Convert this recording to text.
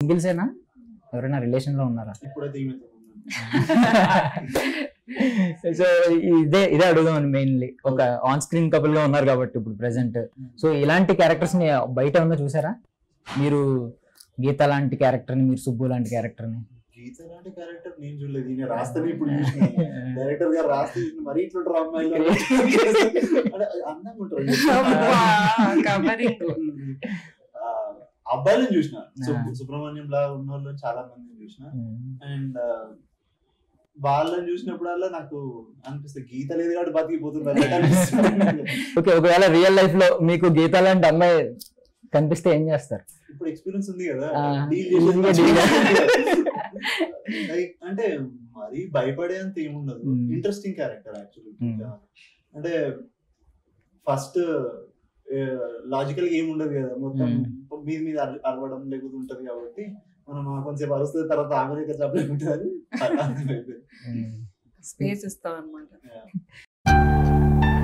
సింగిల్సేనా ఎవరైనా రిలేషన్ లో ఉన్నారా ఇప్పుడైతే ఈమెతో ఉన్నాను. సో ఇదే ఇదే అడుగుదాం మెయిన్లీ ఒక ఆన్ స్క్రీన్ కపుల్ గా ఉన్నారు కాబట్టి ఇప్పుడు ప్రెసెంట్ సో ఇలాంటి క్యారెక్టర్స్ ని బయట ఏమన్నా చూసారా మీరు గీత లాంటి క్యారెక్టర్ ని మీరు సుబ్బు లాంటి క్యారెక్టర్ ని గీత లాంటి క్యారెక్టర్ నేను చూడలేదు ఈయన రాస్తేనే ఇప్పుడు చూసిన డైరెక్టర్ గారు రాస్తే చూసిన మరీ ఇట్లుంటారు అమ్మాయిలు అంటే అందంగా ఉంటారు కవరింగ్ ఆ, అబ్బాయిలను చూసిన సు- సుబ్రహ్మణ్యం లా ఉన్న వాళ్ళని చాలా మందిని చూసిన అండ్ వాళ్ళని చూసినప్పుడల్లా నాకు అనిపిస్తుంది గీత లేదు కాబట్టి బతికిపోతున్నారు అన్నట్టు అనిపిస్తుంది. ఓకే ఒకవేళ రియల్ లైఫ్ లో మీకు గీత లాంటి అమ్మాయి కనిపిస్తే ఏం చేస్తారు ఇప్పుడు ఎక్స్పీరియన్స్ ఉంది కదా ఆ, డీల్ easy చేసేది గా deal లైక్ అంటే మరీ భయపడేంత ఏముండదు Hmm. Interesting character actually Hmm. అంటే ఫస్ట్ లాజికల్ గా ఏమి ఉండదు కదా మొత్తం మీద మీద అర- అరవడం లేకపోతే ఉంటది కాబట్టి మనం ఆ కొంచెం అరుస్తుంది తర్వాత ఆమెరికా చెప్పలేక ఉంటుంది అర్థమైపోయింది ఉమ్. స్పేస్ ఇస్తాం అనమాట Yeah.